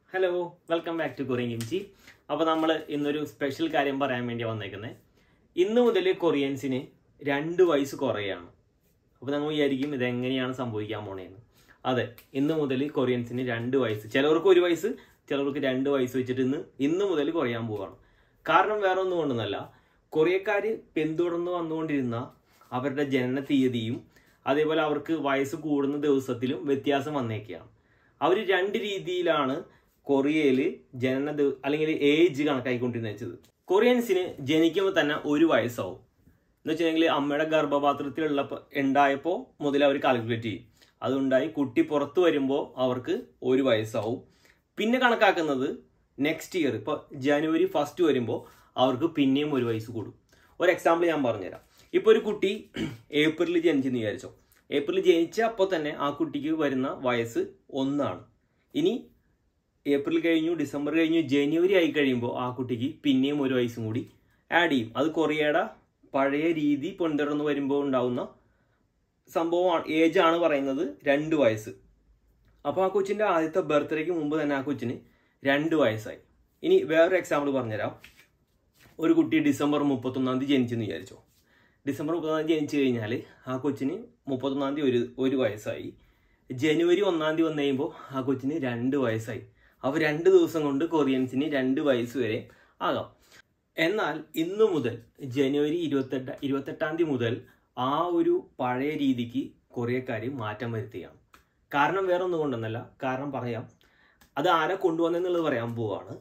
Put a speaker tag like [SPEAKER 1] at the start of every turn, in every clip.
[SPEAKER 1] hello welcome back to Korean kimchi അപ്പോൾ നമ്മൾ ഇന്നൊരു സ്പെഷ്യൽ കാര്യം പറയാൻ വേണ്ടി വന്നേക്കുന്നത് ഇന്ന് മുതൽ കൊറിയൻസിന് രണ്ട് വയസ്സ് കുറയാണ് അപ്പോൾ നമ്മൾ വിചാരിക്കും ഇതെങ്ങനെയാണ് സംഭവിക്കാൻ പോണേന്ന് അതെ ഇന്ന് മുതൽ കൊറിയൻസിന് രണ്ട് വയസ്സ് ചിലവർക്ക് ഒരു വയസ്സ് ചിലവർക്ക് രണ്ട് വയസ്സ് വെച്ചിട്ട് ഇന്ന് ഇന്ന് മുതൽ കുറയാൻ പോവാണ് കാരണം വേറെ ഒന്നും കൊണ്ടൊന്നല്ല കൊറിയക്കാർ പിന്തുടർന്ന് വന്നുകൊണ്ടിരുന്ന അവരുടെ ജനന തീയതിയും അതേപോലെ അവർക്ക് വയസ്സ് കൂടുന്ന ദിവസത്തിലും വ്യത്യാസം വന്നേക്കുകയാണ് അവർ രണ്ട് രീതിയിലാണ് കൊറിയയിൽ ജനന ദിവ- അല്ലെങ്കിൽ ഏജ് കണക്കാക്കിക്കൊണ്ടിരുന്നത് വെച്ചത് കൊറിയൻസിന് ജനിക്കുമ്പോൾ തന്നെ ഒരു വയസ്സാവും എന്ന് വെച്ചിട്ടുണ്ടെങ്കിൽ അമ്മയുടെ ഗർഭപാത്രത്തിലുള്ള ഉണ്ടായപ്പോൾ മുതൽ അവർ കാൽക്കുലേറ്റ് ചെയ്യും അതുണ്ടായി കുട്ടി പുറത്തു വരുമ്പോൾ അവർക്ക് ഒരു വയസ്സാവും പിന്നെ കണക്കാക്കുന്നത് നെക്സ്റ്റ് ഇയർ ഇപ്പോൾ ജനുവരി ഫസ്റ്റ് വരുമ്പോൾ അവർക്ക് പിന്നെയും ഒരു വയസ്സ് കൂടും ഒരു എക്സാമ്പിൾ ഞാൻ പറഞ്ഞുതരാം ഇപ്പോൾ ഒരു കുട്ടി ഏപ്രിലിൽ ജനിച്ചെന്ന് വിചാരിച്ചോ ഏപ്രിലിൽ ജനിച്ച അപ്പോൾ തന്നെ ആ കുട്ടിക്ക് വരുന്ന വയസ്സ് ഒന്നാണ് ഇനി ഏപ്രിൽ കഴിഞ്ഞു ഡിസംബർ കഴിഞ്ഞു ജനുവരി ആയി കഴിയുമ്പോൾ ആ കുട്ടിക്ക് പിന്നെയും ഒരു വയസ്സും കൂടി ആഡ് ചെയ്യും അത് കൊറിയയുടെ പഴയ രീതി പിന്തുടർന്ന് വരുമ്പോൾ ഉണ്ടാവുന്ന സംഭവമാണ് ഏജ് ആണ് പറയുന്നത് രണ്ട് വയസ്സ് അപ്പോൾ ആ കൊച്ചിൻ്റെ ആദ്യത്തെ ബർത്ത്ഡേക്ക് മുമ്പ് തന്നെ ആ കൊച്ചിന് രണ്ട് വയസ്സായി ഇനി വേറൊരു എക്സാമ്പിൾ പറഞ്ഞുതരാം ഒരു കുട്ടി ഡിസംബർ മുപ്പത്തൊന്നാം തീയതി ജനിച്ചെന്ന് വിചാരിച്ചോ ഡിസംബർ മുപ്പത്തൊന്നാം തീയതി ജനിച്ചു കഴിഞ്ഞാൽ ആ കൊച്ചിന് മുപ്പത്തൊന്നാം തീയതി ഒരു ഒരു വയസ്സായി ജനുവരി ഒന്നാം തീയതി വന്നു കഴിയുമ്പോൾ ആ കൊച്ചിന് രണ്ട് വയസ്സായി അപ്പോൾ രണ്ട് ദിവസം കൊണ്ട് കൊറിയൻസിന് രണ്ട് വയസ്സ് വരെ ആകാം എന്നാൽ ഇന്നു മുതൽ ജനുവരി ഇരുപത്തെട്ട് ഇരുപത്തെട്ടാം തീയതി മുതൽ ആ ഒരു പഴയ രീതിക്ക് കൊറിയക്കാർ മാറ്റം വരുത്തുകയാണ് കാരണം വേറെ ഒന്നും കൊണ്ടൊന്നല്ല കാരണം പറയാം അത് ആരെ കൊണ്ടുവന്നെന്നുള്ളത് പറയാൻ പോവാണ്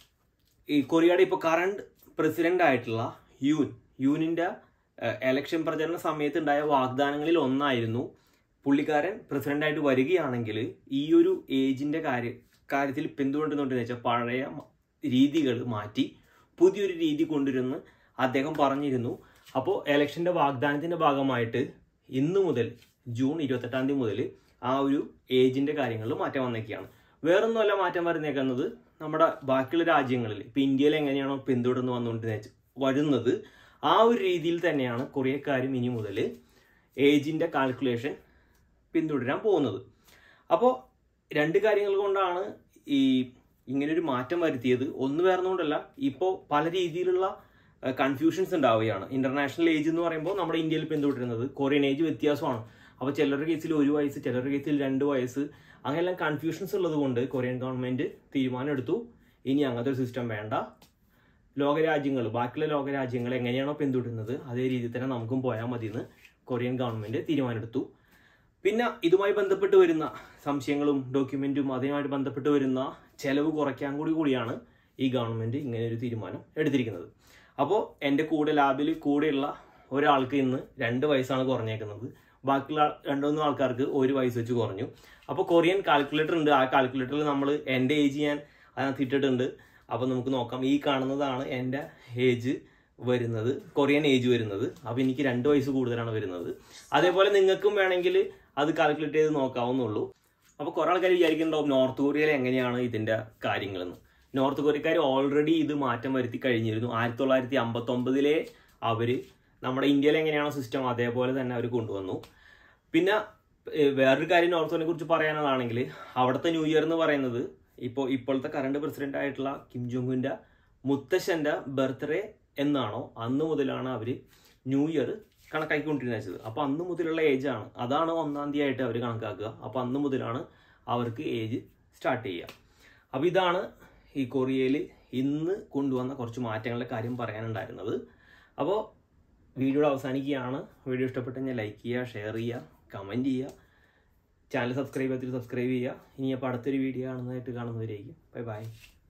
[SPEAKER 1] ഈ കൊറിയയുടെ ഇപ്പോൾ കറണ്ട് പ്രസിഡന്റ് ആയിട്ടുള്ള യൂൻ യൂനിന്റെ എലക്ഷൻ പ്രചരണ സമയത്ത് ഉണ്ടായ വാഗ്ദാനങ്ങളിൽ ഒന്നായിരുന്നു പുള്ളിക്കാരൻ പ്രസിഡന്റായിട്ട് വരികയാണെങ്കിൽ ഈ ഒരു ഏജിന്റെ കാര്യ കാര്യത്തിൽ പിന്തുടരുന്നുണ്ടെന്ന് വെച്ചാൽ പഴയ രീതികൾ മാറ്റി പുതിയൊരു രീതി കൊണ്ടുവരുമെന്ന് അദ്ദേഹം പറഞ്ഞിരുന്നു അപ്പോൾ എലക്ഷന്റെ വാഗ്ദാനത്തിന്റെ ഭാഗമായിട്ട് ഇന്ന് മുതൽ ജൂൺ ഇരുപത്തെട്ടാം തീയതി മുതൽ ആ ഒരു ഏജിന്റെ കാര്യങ്ങളിൽ മാറ്റം വന്നേക്കാണ് വേറൊന്നുമല്ല മാറ്റം വരുന്നേക്കുന്നത് നമ്മുടെ ബാക്കിയുള്ള രാജ്യങ്ങളിൽ ഇപ്പം ഇന്ത്യയിൽ എങ്ങനെയാണോ പിന്തുടർന്ന് വന്നുകൊണ്ട് വരുന്നത് ആ ഒരു രീതിയിൽ തന്നെയാണ് കൊറിയക്കാരും ഇനി മുതൽ ഏജിന്റെ കാൽക്കുലേഷൻ പിന്തുടരാൻ പോകുന്നത് അപ്പോൾ രണ്ട് കാര്യങ്ങൾ കൊണ്ടാണ് ഈ ഇങ്ങനൊരു മാറ്റം വരുത്തിയത് ഒന്ന് വേറൊന്നുകൊണ്ടല്ല ഇപ്പോൾ പല രീതിയിലുള്ള കൺഫ്യൂഷൻസ് ഉണ്ടാവുകയാണ് ഇന്റർനാഷണൽ ഏജ് എന്ന് പറയുമ്പോൾ നമ്മുടെ ഇന്ത്യയിൽ പിന്തുടരുന്നത് കൊറിയൻ ഏജ് വ്യത്യാസമാണ് അപ്പോൾ ചിലരുടെ കേസിൽ ഒരു വയസ്സ് ചിലരുടെ കേസിൽ രണ്ട് വയസ്സ് അങ്ങനെയെല്ലാം കൺഫ്യൂഷൻസ് ഉള്ളത് കൊണ്ട് കൊറിയൻ ഗവൺമെന്റ് തീരുമാനം എടുത്തു ഇനി അങ്ങനത്തെ ഒരു സിസ്റ്റം വേണ്ട ലോകരാജ്യങ്ങൾ ബാക്കിയുള്ള ലോകരാജ്യങ്ങൾ എങ്ങനെയാണോ പിന്തുടരുന്നത് അതേ രീതിയിൽ തന്നെ നമുക്കും പോയാൽ മതി എന്ന് കൊറിയൻ ഗവൺമെന്റ് തീരുമാനമെടുത്തു പിന്നെ ഇതുമായി ബന്ധപ്പെട്ട് വരുന്ന സംശയങ്ങളും ഡോക്യുമെന്റും അതുമായിട്ട് ബന്ധപ്പെട്ട് വരുന്ന ചെലവ് കുറയ്ക്കാൻ കൂടി കൂടിയാണ് ഈ ഗവൺമെന്റ് ഇങ്ങനെ ഒരു തീരുമാനം എടുത്തിരിക്കുന്നത് അപ്പോൾ എൻ്റെ കൂടെ ലാബിൽ കൂടെയുള്ള ഒരാൾക്ക് ഇന്ന് രണ്ട് വയസ്സാണ് കുറഞ്ഞേക്കുന്നത് ബാക്കിയുള്ള രണ്ടു ആൾക്കാർക്ക് ഒരു വയസ്സ് വെച്ച് കുറഞ്ഞു അപ്പോൾ കൊറിയൻ കാൽക്കുലേറ്റർ ഉണ്ട് ആ കാൽക്കുലേറ്ററിൽ നമ്മൾ എൻ്റെ ഏജ് ഞാൻ അതിനകത്ത് ഇട്ടിട്ടുണ്ട് അപ്പോൾ നമുക്ക് നോക്കാം ഈ കാണുന്നതാണ് എൻ്റെ ഏജ് വരുന്നത് കൊറിയൻ ഏജ് വരുന്നത് അപ്പോൾ എനിക്ക് രണ്ട് വയസ്സ് കൂടുതലാണ് വരുന്നത് അതേപോലെ നിങ്ങൾക്കും വേണമെങ്കിൽ അത് കാൽക്കുലേറ്റ് ചെയ്ത് നോക്കാവുന്നുള്ളൂ അപ്പോൾ കുറേ ആൾക്കാർ വിചാരിക്കുന്നുണ്ടാവും നോർത്ത് കൊറിയയിൽ എങ്ങനെയാണ് ഇതിൻ്റെ കാര്യങ്ങളെന്ന് നോർത്ത് കൊറിയക്കാർ ഓൾറെഡി ഇത് മാറ്റം വരുത്തി കഴിഞ്ഞിരുന്നു ആയിരത്തി തൊള്ളായിരത്തി അമ്പത്തൊമ്പതിലെ അവർ നമ്മുടെ ഇന്ത്യയിൽ എങ്ങനെയാണോ സിസ്റ്റം അതേപോലെ തന്നെ അവർ കൊണ്ടുവന്നു പിന്നെ ഏഹ്, വേറൊരു കാര്യം നോർത്ത് കൊറിയനെ കുറിച്ച് പറയാനതാണെങ്കിൽ അവിടുത്തെ ന്യൂ ഇയർ എന്ന് പറയുന്നത് ഇപ്പോൾ ഇപ്പോഴത്തെ കറണ്ട് പ്രസിഡന്റ് ആയിട്ടുള്ള കിം ജോങ്ങിന്റെ മുത്തശ്ശന്റെ ബർത്ത്ഡേ എന്നാണോ അന്ന് മുതലാണ് അവർ ന്യൂ ഇയർ കണക്കാക്കിക്കൊണ്ടിരുന്നത് അപ്പോൾ അന്ന് മുതലുള്ള ഏജ് ആണ് അതാണ് ഒന്നാം തീയതി ആയിട്ട് അവർ കണക്കാക്കുക അപ്പോൾ അന്ന് മുതലാണ് അവർക്ക് ഏജ് സ്റ്റാർട്ട് ചെയ്യുക അപ്പോൾ ഇതാണ് ഈ കൊറിയയിൽ ഇന്ന് കൊണ്ടുവന്ന കുറച്ച് മാറ്റങ്ങളുടെ കാര്യം പറയാനുണ്ടായിരുന്നത് അപ്പോൾ വീഡിയോ അവസാനിക്കുകയാണ് വീഡിയോ ഇഷ്ടപ്പെട്ടെങ്കിൽ ലൈക്ക് ചെയ്യുക ഷെയർ ചെയ്യുക കമൻറ്റ് ചെയ്യുക ചാനൽ സബ്സ്ക്രൈബ് ചെയ്യാത്തിട്ട് സബ്സ്ക്രൈബ് ചെയ്യുക ഇനി അപ്പോൾ അടുത്തൊരു വീഡിയോ കാണുന്നതായിട്ട് കാണുന്നവരായിരിക്കും ബൈ ബൈ